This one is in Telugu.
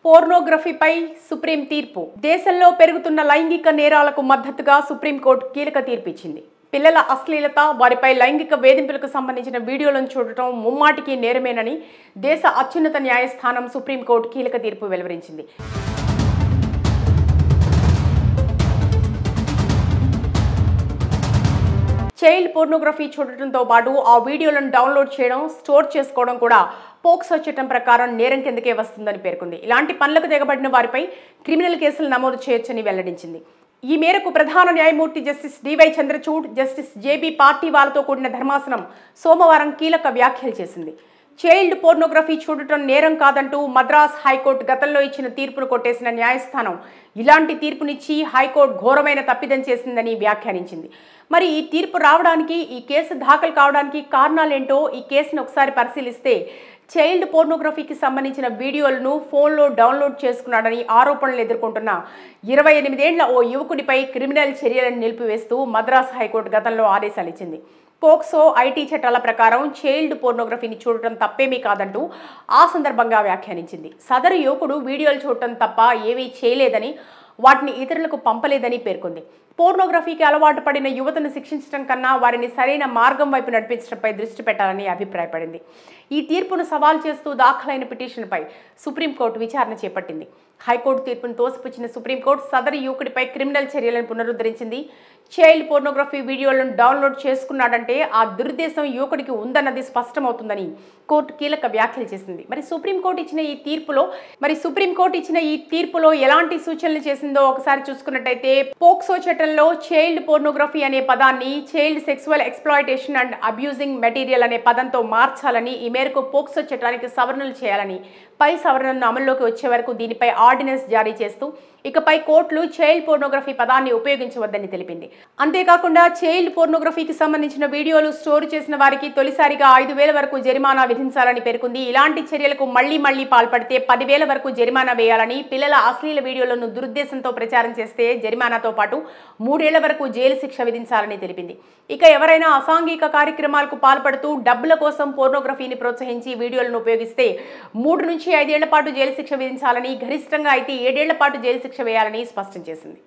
పోర్నోగ్రఫీపై సుప్రీం తీర్పు దేశంలో పెరుగుతున్న లైంగిక నేరాలకు మద్దతుగా సుప్రీంకోర్టు కీలక తీర్పు ఇచ్చింది పిల్లల అశ్లీలత వారిపై లైంగిక వేధింపులకు సంబంధించిన వీడియోలను చూడటం ముమ్మాటికి నేరమేనని దేశ అత్యున్నత న్యాయస్థానం సుప్రీంకోర్టు కీలక తీర్పు వెలువరించింది చైల్డ్ పోర్నోగ్రఫీ చూడటంతో పాటు ఆ వీడియోలను డౌన్లోడ్ చేయడం స్టోర్ చేసుకోవడం కూడా పోక్సో చట్టం ప్రకారం నేరం కిందకే వస్తుందని పేర్కొంది ఇలాంటి పనులకు దిగబడిన వారిపై క్రిమినల్ కేసులు నమోదు చేయొచ్చని వెల్లడించింది ఈ మేరకు ప్రధాన న్యాయమూర్తి justice DY Chandrachud justice JB పార్టీ వాళ్ళతో కూడిన ధర్మాసనం సోమవారం కీలక వ్యాఖ్యలు చేసింది చైల్డ్ పోర్నోగ్రఫీ చూడటం నేరం కాదంటూ మద్రాస్ హైకోర్టు గతంలో ఇచ్చిన తీర్పును కొట్టేసిన న్యాయస్థానం ఇలాంటి తీర్పునిచ్చి హైకోర్టు ఘోరమైన తప్పిదం చేసిందని వ్యాఖ్యానించింది మరి ఈ తీర్పు రావడానికి ఈ కేసు దాఖలు కావడానికి కారణాలేంటో ఈ కేసును ఒకసారి పరిశీలిస్తే చైల్డ్ పోర్నోగ్రఫీకి సంబంధించిన వీడియోలను ఫోన్లో డౌన్లోడ్ చేసుకున్నాడని ఆరోపణలు ఎదుర్కొంటున్న ఇరవై ఎనిమిదేళ్ల ఓ యువకుడిపై క్రిమినల్ చర్యలను నిలిపివేస్తూ మద్రాస్ హైకోర్టు గతంలో ఆదేశాలు ఇచ్చింది పోక్సో ఐటీ చట్టాల ప్రకారం చైల్డ్ పోర్నోగ్రఫీని చూడటం తప్పేమీ కాదంటూ ఆ సందర్భంగా వ్యాఖ్యానించింది సదరు యువకుడు వీడియోలు చూడటం తప్ప ఏమీ చేయలేదని వాటిని ఇతరులకు పంపలేదని పేర్కొంది పోర్నోగ్రఫీకి అలవాటు పడిన యువతను శిక్షించడం కన్నా వారిని సరైన మార్గం వైపు నడిపించడంపై దృష్టి పెట్టాలని అభిప్రాయపడింది ఈ తీర్పును సవాల్ చేస్తూ దాఖలైన పిటిషన్పై సుప్రీంకోర్టు విచారణ చేపట్టింది హైకోర్టు తీర్పును తోసిపుచ్చిన సుప్రీంకోర్టు సదరు యువకుడిపై క్రిమినల్ చర్యలను పునరుద్ధరించింది చైల్డ్ పోర్నోగ్రఫీ వీడియోలను డౌన్లోడ్ చేసుకున్నాడంటే ఆ దురుద్దేశం యువకుడికి ఉందన్నది స్పష్టమవుతుందని కోర్టు కీలక వ్యాఖ్యలు చేసింది మరి సుప్రీంకోర్టు ఇచ్చిన ఈ తీర్పులో మరి సుప్రీంకోర్టు ఇచ్చిన ఈ తీర్పులో ఎలాంటి సూచనలు చేసిందో ఒకసారి చూసుకున్నట్టయితే పోక్సో చట్టంలో చైల్డ్ పోర్నోగ్రఫీ అనే పదాన్ని child sexual exploitation and abusing material అనే పదంతో మార్చాలని ఈ మేరకు పోక్సో చట్టానికి సవరణలు చేయాలని పై సవరణను అమల్లోకి వచ్చే వరకు దీనిపై ఆర్డినెన్స్ జారీ చేస్తూ ఇకపై కోర్టులు చైల్డ్ పోర్నోగ్రఫీ పదాన్ని ఉపయోగించవద్దని తెలిపింది అంతేకాకుండా చైల్డ్ పోర్నోగ్రఫీకి సంబంధించిన వీడియోలు స్టోర్ చేసిన వారికి తొలిసారిగా ఐదు వేల వరకు జరిమానా విధించాలని పేర్కొంది ఇలాంటి చర్యలకు మళ్లీ మళ్లీ పాల్పడితే పదివేల వరకు జరిమానా వేయాలని పిల్లల అశ్లీల వీడియోలను దురుద్దేశంతో ప్రచారం చేస్తే జరిమానాతో పాటు మూడేళ్ల వరకు జైలు శిక్ష విధించాలని తెలిపింది ఇక ఎవరైనా అసాంఘిక కార్యక్రమాలకు పాల్పడుతూ డబ్బుల కోసం పోర్నోగ్రఫీని ప్రోత్సహించి వీడియోలను ఉపయోగిస్తే మూడు నుంచి ఐదేళ్ల పాటు జైలు శిక్ష విధించాలని గరిష్టంగా అయితే ఏడేళ్ల పాటు జైలు శిక్ష వేయాలని స్పష్టం చేసింది